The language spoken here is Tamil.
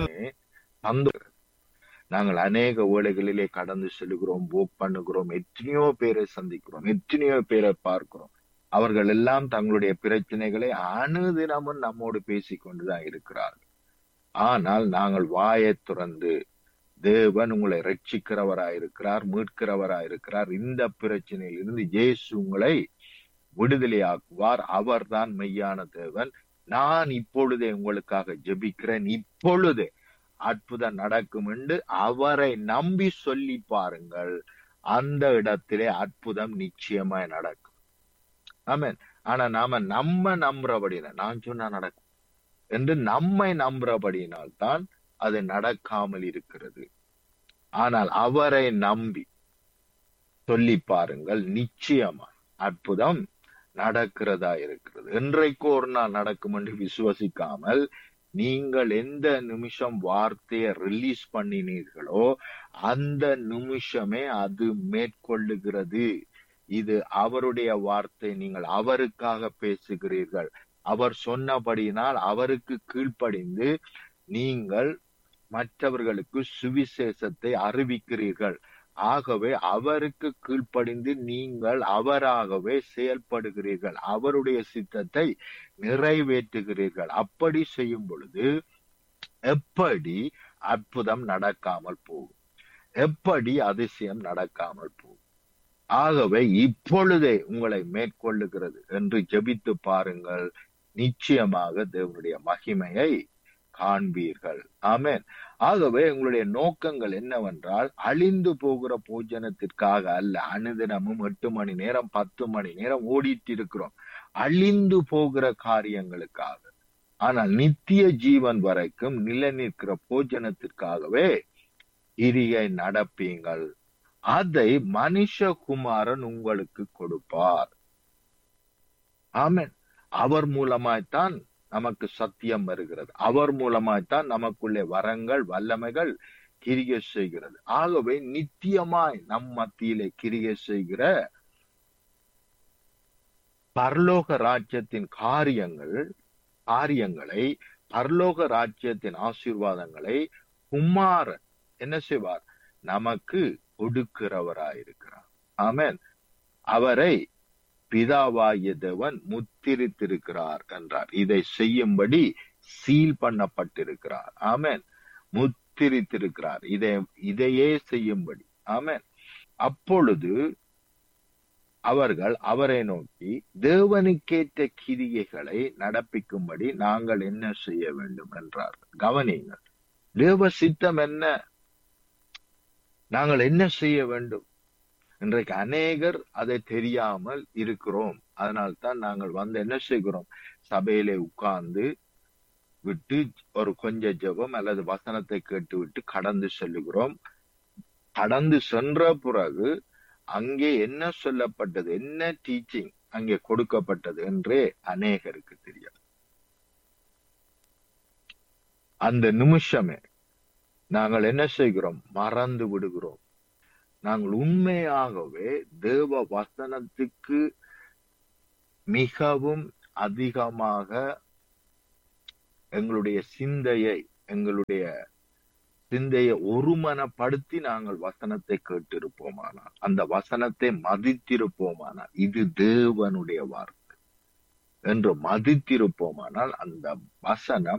தந்து நாங்கள் அநேக வேளைகளிலே கடந்து செல்கிறோம் போக் பண்ணுகிறோம் எத்தனையோ பேரை சந்திக்கிறோம் எத்தனையோ பேரை பார்க்கிறோம் அவர்கள் எல்லாம் தங்களுடைய பிரச்சனைகளை அணுதினமும் நம்மோடு பேசிக் கொண்டுதான் இருக்கிறார்கள் ஆனால் நாங்கள் வாயை துறந்து தேவன் உங்களை ரட்சிக்கிறவராயிருக்கிறார் மீட்கிறவராயிருக்கிறார் இந்த பிரச்சனையில் இருந்து இயேசு உங்களை விடுதலையாக்குவார் அவர்தான் மெய்யான தேவன் நான் இப்பொழுதே உங்களுக்காக ஜெபிக்கிறேன் இப்பொழுதே அற்புதம் நடக்கும் என்று அவரை நம்பி சொல்லி பாருங்கள் அந்த இடத்திலே அற்புதம் நிச்சயமாய் நடக்கும் ஆமென் ஆனா நாம நம்ம நம்புறபடினா நான் சொன்னா நடக்கும் என்று நம்மை நம்புறபடியினால் தான் அது நடக்காமல் இருக்கிறது ஆனால் அவரை நம்பி சொல்லி பாருங்கள் நிச்சயமா அற்புதம் நடக்கிறதா இருக்கிறது என்றைக்கு ஒரு நாள் நடக்கும் என்று விசுவசிக்காமல் நீங்கள் எந்த நிமிஷம் வார்த்தையை ரிலீஸ் பண்ணினீர்களோ அந்த நிமிஷமே அது மேற்கொள்ளுகிறது இது அவருடைய வார்த்தை நீங்கள் அவருக்காக பேசுகிறீர்கள் அவர் சொன்னபடியினால் அவருக்கு கீழ்ப்படிந்து நீங்கள் மற்றவர்களுக்கு சுவிசேஷத்தை அறிவிக்கிறீர்கள் ஆகவே அவருக்கு கீழ்ப்படிந்து நீங்கள் அவராகவே செயல்படுகிறீர்கள் அவருடைய சித்தத்தை நிறைவேற்றுகிறீர்கள் அப்படி செய்யும் பொழுது எப்படி அற்புதம் நடக்காமல் போகும் எப்படி அதிசயம் நடக்காமல் போகும் ஆகவே இப்பொழுதே உங்களை மேற்கொள்ளுகிறது என்று ஜெபித்து பாருங்கள் நிச்சயமாக தேவனுடைய மகிமையை காண்பீர்கள் ஆமென் ஆகவே உங்களுடைய நோக்கங்கள் என்னவென்றால் அழிந்து போகிற போஜனத்திற்காக அல்ல அனுதினமும் எட்டு மணி நேரம் பத்து மணி நேரம் ஓடிட்டு இருக்கிறோம் அழிந்து போகிற காரியங்களுக்காக ஆனால் நித்திய ஜீவன் வரைக்கும் நிலைநிற்கிற போஜனத்திற்காகவே கிரியை நடப்பீங்கள் அதை மனுஷகுமாரன் உங்களுக்கு கொடுப்பார் ஆமென் அவர் மூலமாய்த்தான் நமக்கு சத்தியம் வருகிறது அவர் மூலமாய்த்தான் நமக்குள்ளே வரங்கள் வல்லமைகள் கிரியை செய்கிறது ஆகவே நித்தியமாய் நம் மத்தியிலே கிரியை செய்கிற பரலோக ராஜ்யத்தின் காரியங்கள் காரியங்களை பரலோக ராஜ்யத்தின் ஆசீர்வாதங்களை குமாரன் என்ன செய்வார் நமக்கு கொடுக்கிறவராயிருக்கிறார் ஆமென் அவரை பிதாவாகிய தேவன் முத்திரித்திருக்கிறார் என்றார் இதை செய்யும்படி சீல் பண்ணப்பட்டிருக்கிறார் ஆமென் முத்திரித்திருக்கிறார் இதை இதையே செய்யும்படி ஆமென் அப்பொழுது அவர்கள் அவரை நோக்கி தேவனுக்கேற்ற கிரிகைகளை நடப்பிக்கும்படி நாங்கள் என்ன செய்ய வேண்டும் என்றார்கள் கவனியுங்கள் தேவ சித்தம் என்ன நாங்கள் என்ன செய்ய வேண்டும் இன்றைக்கு அநேகர் அதை தெரியாமல் இருக்கிறோம் அதனால்தான் நாங்கள் வந்து என்ன செய்கிறோம் சபையிலே உட்கார்ந்து விட்டு ஒரு கொஞ்ச ஜெபம் அல்லது வசனத்தை கேட்டு விட்டு கடந்து செல்லுகிறோம் கடந்து சென்ற பிறகு அங்கே என்ன சொல்லப்பட்டது என்ன டீச்சிங் அங்கே கொடுக்கப்பட்டது என்றே அநேகருக்கு தெரியாது அந்த நிமிஷமே நாங்கள் என்ன செய்கிறோம் மறந்து விடுகிறோம் நாங்கள் உண்மையாகவே தேவ வசனத்துக்கு மிகவும் அதிகமாக எங்களுடைய சிந்தையை எங்களுடைய சிந்தையை ஒருமனப்படுத்தி நாங்கள் வசனத்தை கேட்டிருப்போமானால் அந்த வசனத்தை மதித்திருப்போமானால் இது தேவனுடைய வார்த்தை என்று மதித்திருப்போமானால் அந்த வசனம்